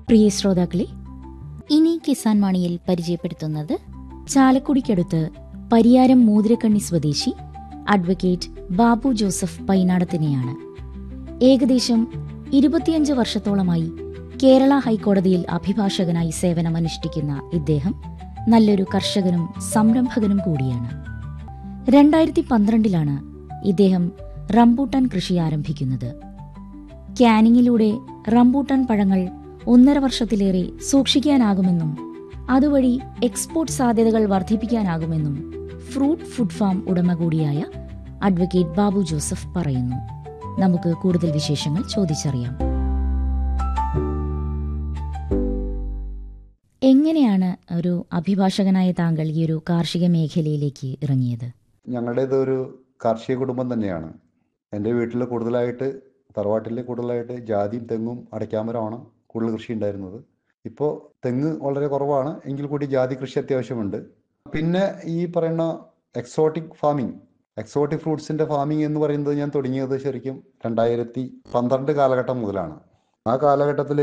പ്രിയ ശ്രോതാക്കളെ ഇനി കിസാൻ വാണിയിൽ പരിചയപ്പെടുത്തുന്നത് ചാലക്കുടിക്കടുത്ത് പരിയാരം മോതിരക്കണ്ണി സ്വദേശി അഡ്വക്കേറ്റ് ബാബു ജോസഫ് പൈനാടത്തിനെയാണ് ഏകദേശം ഇരുപത്തിയഞ്ച് വർഷത്തോളമായി കേരള ഹൈക്കോടതിയിൽ അഭിഭാഷകനായി സേവനമനുഷ്ഠിക്കുന്ന ഇദ്ദേഹം നല്ലൊരു കർഷകനും സംരംഭകനും കൂടിയാണ് രണ്ടായിരത്തി പന്ത്രണ്ടിലാണ് ഇദ്ദേഹം റംബൂട്ടാൻ കൃഷി ആരംഭിക്കുന്നത് ക്യാനിങ്ങിലൂടെ റംബൂട്ടാൻ പഴങ്ങൾ ഒന്നര വർഷത്തിലേറെ സൂക്ഷിക്കാനാകുമെന്നും അതുവഴി എക്സ്പോർട്ട് സാധ്യതകൾ വർദ്ധിപ്പിക്കാനാകുമെന്നും ഫ്രൂട്ട് ഫുഡ് ഫാം ഉടമ കൂടിയായ അഡ്വക്കേറ്റ് ബാബു ജോസഫ് പറയുന്നു നമുക്ക് കൂടുതൽ വിശേഷങ്ങൾ ചോദിച്ചറിയാം എങ്ങനെയാണ് ഒരു അഭിഭാഷകനായ താങ്കൾ ഈ ഒരു കാർഷിക മേഖലയിലേക്ക് ഇറങ്ങിയത് ഞങ്ങളുടേത് ഒരു കാർഷിക കുടുംബം തന്നെയാണ് എൻ്റെ വീട്ടിൽ കൂടുതലായിട്ട് തറവാട്ടിൽ കൂടുതലായിട്ട് ജാതിയും തെങ്ങും അടയ്ക്കാമരമാണ് കൂടുതൽ കൃഷി ഉണ്ടായിരുന്നത് ഇപ്പോൾ തെങ്ങ് വളരെ കുറവാണ് എങ്കിൽ കൂടി ജാതി കൃഷി അത്യാവശ്യമുണ്ട് പിന്നെ ഈ പറയുന്ന എക്സോട്ടിക് ഫാമിംഗ് എക്സോട്ടിക് ഫ്രൂട്ട്സിൻ്റെ ഫാമിംഗ് എന്ന് പറയുന്നത് ഞാൻ തുടങ്ങിയത് ശരിക്കും രണ്ടായിരത്തി പന്ത്രണ്ട് കാലഘട്ടം മുതലാണ് ആ കാലഘട്ടത്തിൽ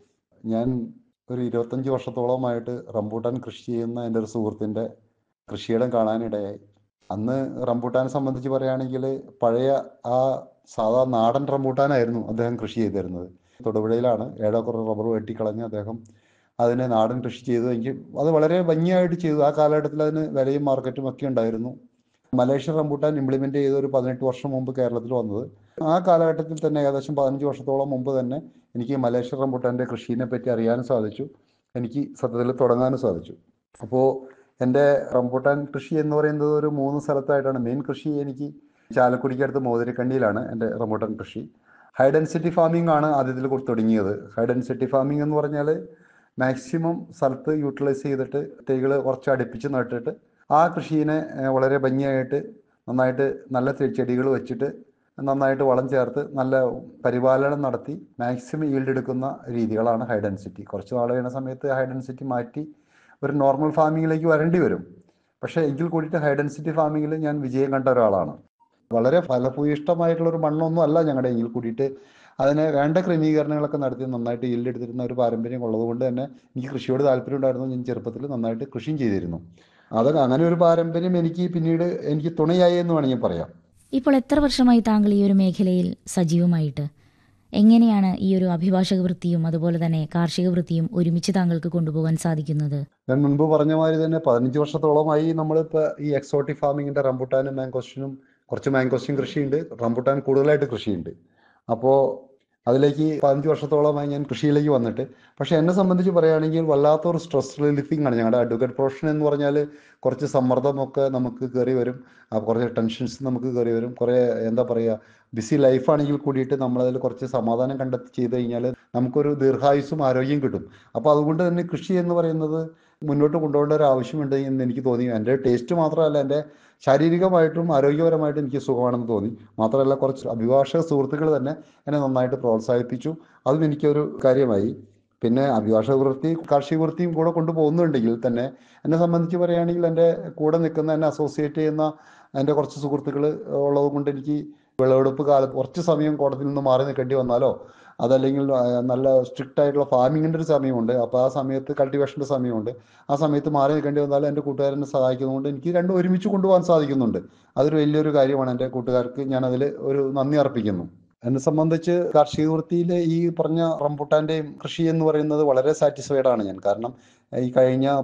ഞാൻ ഒരു ഇരുപത്തഞ്ച് വർഷത്തോളമായിട്ട് റംബൂട്ടാൻ കൃഷി ചെയ്യുന്ന എൻ്റെ ഒരു സുഹൃത്തിൻ്റെ കൃഷിയിടം കാണാനിടയായി അന്ന് റംബൂട്ടാനെ സംബന്ധിച്ച് പറയുകയാണെങ്കിൽ പഴയ ആ സാധാ നാടൻ റംബൂട്ടാനായിരുന്നു അദ്ദേഹം കൃഷി ചെയ്തിരുന്നത് തൊടുപുഴയിലാണ് ഏഴേക്കർ റബ്ബർ വെട്ടിക്കളഞ്ഞ് അദ്ദേഹം അതിനെ നാടൻ കൃഷി ചെയ്തു എങ്കിൽ അത് വളരെ ഭംഗിയായിട്ട് ചെയ്തു ആ കാലഘട്ടത്തിൽ അതിന് വിലയും മാർക്കറ്റും ഒക്കെ ഉണ്ടായിരുന്നു മലേഷ്യൻ റംബൂട്ടാൻ ഇംപ്ലിമെൻ്റ് ചെയ്ത ഒരു പതിനെട്ട് വർഷം മുമ്പ് കേരളത്തിൽ വന്നത് ആ കാലഘട്ടത്തിൽ തന്നെ ഏകദേശം പതിനഞ്ച് വർഷത്തോളം മുമ്പ് തന്നെ എനിക്ക് മലേഷ്യൻ റംബൂട്ടാൻ്റെ കൃഷിയെ പറ്റി അറിയാനും സാധിച്ചു എനിക്ക് സത്യത്തിൽ തുടങ്ങാനും സാധിച്ചു അപ്പോൾ എൻ്റെ റംബൂട്ടാൻ കൃഷി എന്ന് പറയുന്നത് ഒരു മൂന്ന് സ്ഥലത്തായിട്ടാണ് മെയിൻ കൃഷി എനിക്ക് ചാലക്കുടിക്കടുത്ത് മോതിരക്കണ്ടിയിലാണ് എൻ്റെ റംബൂട്ടാൻ കൃഷി ഹൈ ഡെൻസിറ്റി ഫാമിംഗ് ആണ് ആദ്യത്തിൽ കൊടുത്ത് തുടങ്ങിയത് ഹൈ ഡെൻസിറ്റി ഫാമിംഗ് എന്ന് പറഞ്ഞാൽ മാക്സിമം സ്ഥലത്ത് യൂട്ടിലൈസ് ചെയ്തിട്ട് തൈകൾ കുറച്ച് അടുപ്പിച്ച് നട്ടിട്ട് ആ കൃഷീനെ വളരെ ഭംഗിയായിട്ട് നന്നായിട്ട് നല്ല ചെടികൾ വെച്ചിട്ട് നന്നായിട്ട് വളം ചേർത്ത് നല്ല പരിപാലനം നടത്തി മാക്സിമം ഈൽഡ് എടുക്കുന്ന രീതികളാണ് ഹൈ ഡെൻസിറ്റി കുറച്ച് നാൾ കഴിയുന്ന സമയത്ത് ഹൈ ഡെൻസിറ്റി മാറ്റി ഒരു നോർമൽ ഫാമിങ്ങിലേക്ക് വരേണ്ടി വരും പക്ഷേ എങ്കിൽ കൂടിയിട്ട് ഹൈ ഡെൻസിറ്റി ഫാമിങ്ങിൽ ഞാൻ വിജയം കണ്ട ഒരാളാണ് വളരെ ഫലഭൂയിഷ്ടമായിട്ടുള്ള ഒരു മണ്ണൊന്നും അല്ല ഞങ്ങളുടെ എങ്കിൽ കൂടിയിട്ട് അതിന് വേണ്ട ക്രമീകരണങ്ങളൊക്കെ നടത്തി നന്നായിട്ട് ഈൽഡ് എടുത്തിരുന്ന ഒരു പാരമ്പര്യം ഉള്ളതുകൊണ്ട് തന്നെ എനിക്ക് കൃഷിയോട് താല്പര്യം ഉണ്ടായിരുന്നു ഞാൻ ചെറുപ്പത്തിൽ നന്നായിട്ട് കൃഷിയും ചെയ്തിരുന്നു അതൊക്കെ അങ്ങനെ ഒരു പാരമ്പര്യം എനിക്ക് പിന്നീട് എനിക്ക് തുണയായി എന്ന് വേണമെങ്കിൽ പറയാം ഇപ്പോൾ എത്ര വർഷമായി താങ്കൾ ഈ ഒരു മേഖലയിൽ സജീവമായിട്ട് എങ്ങനെയാണ് ഈ ഒരു അഭിഭാഷക വൃത്തിയും അതുപോലെ തന്നെ കാർഷിക വൃത്തിയും ഒരുമിച്ച് താങ്കൾക്ക് കൊണ്ടുപോകാൻ സാധിക്കുന്നത് ഞാൻ മുൻപ് പറഞ്ഞ മാതിരി തന്നെ പതിനഞ്ച് വർഷത്തോളമായി നമ്മളിപ്പോൾ ഈ എക്സോട്ടിക് ഫാമിങ്ങിന്റെ റംബുട്ടാനും മാങ്കോസ്റ്റിനും കുറച്ച് മാങ്കോസ്റ്റിൻ കൃഷിയുണ്ട് റംബുട്ടാൻ കൂടുതലായിട്ട് കൃഷിയുണ്ട് അപ്പോൾ അതിലേക്ക് പതിനഞ്ച് വർഷത്തോളമായി ഞാൻ കൃഷിയിലേക്ക് വന്നിട്ട് പക്ഷേ എന്നെ സംബന്ധിച്ച് പറയുകയാണെങ്കിൽ വല്ലാത്തൊരു സ്ട്രെസ് റിലീഫിംഗ് ആണ് ഞങ്ങളുടെ അഡ്വക്കേറ്റ് പ്രൊഫഷൻ എന്ന് പറഞ്ഞാൽ കുറച്ച് സമ്മർദ്ദമൊക്കെ നമുക്ക് കയറി വരും കുറച്ച് ടെൻഷൻസ് നമുക്ക് കയറി വരും കുറേ എന്താ പറയുക ബിസി ലൈഫാണെങ്കിൽ കൂടിയിട്ട് നമ്മളതിൽ കുറച്ച് സമാധാനം കണ്ടെത്തി ചെയ്ത് കഴിഞ്ഞാൽ നമുക്കൊരു ദീർഘായുസ്സും ആരോഗ്യം കിട്ടും അപ്പോൾ അതുകൊണ്ട് തന്നെ കൃഷി എന്ന് പറയുന്നത് മുന്നോട്ട് കൊണ്ടുപോകേണ്ട ഒരു ആവശ്യമുണ്ട് എന്ന് എനിക്ക് തോന്നി എൻ്റെ ടേസ്റ്റ് മാത്രമല്ല എൻ്റെ ശാരീരികമായിട്ടും ആരോഗ്യപരമായിട്ടും എനിക്ക് സുഖമാണെന്ന് തോന്നി മാത്രമല്ല കുറച്ച് അഭിഭാഷക സുഹൃത്തുക്കൾ തന്നെ എന്നെ നന്നായിട്ട് പ്രോത്സാഹിപ്പിച്ചു അതും എനിക്കൊരു കാര്യമായി പിന്നെ അഭിഭാഷക വൃത്തി കാർഷിക വൃത്തിയും കൂടെ കൊണ്ടുപോകുന്നുണ്ടെങ്കിൽ തന്നെ എന്നെ സംബന്ധിച്ച് പറയുകയാണെങ്കിൽ എൻ്റെ കൂടെ നിൽക്കുന്ന എന്നെ അസോസിയേറ്റ് ചെയ്യുന്ന എൻ്റെ കുറച്ച് സുഹൃത്തുക്കൾ ഉള്ളത് കൊണ്ട് എനിക്ക് വിളവെടുപ്പ് കാലത്ത് കുറച്ച് സമയം കോടതിയിൽ നിന്ന് മാറി നിൽക്കേണ്ടി വന്നാലോ അതല്ലെങ്കിൽ നല്ല സ്ട്രിക്റ്റ് ആയിട്ടുള്ള ഫാമിങ്ങിൻ്റെ ഒരു സമയമുണ്ട് അപ്പോൾ ആ സമയത്ത് കൾട്ടിവേഷൻ്റെ സമയമുണ്ട് ആ സമയത്ത് മാറി നിൽക്കേണ്ടി വന്നാലും എൻ്റെ കൂട്ടുകാരനെ സഹായിക്കുന്നതുകൊണ്ട് എനിക്ക് രണ്ടും ഒരുമിച്ച് കൊണ്ടുപോകാൻ സാധിക്കുന്നുണ്ട് അതൊരു വലിയൊരു കാര്യമാണ് എൻ്റെ കൂട്ടുകാർക്ക് ഞാൻ അതിൽ ഒരു നന്ദി അർപ്പിക്കുന്നു എന്നെ സംബന്ധിച്ച് കാർഷിക വൃത്തിയിൽ ഈ പറഞ്ഞ റംബുട്ടാൻ്റെയും കൃഷി എന്ന് പറയുന്നത് വളരെ സാറ്റിസ്ഫൈഡ് ആണ് ഞാൻ കാരണം ഈ കഴിഞ്ഞ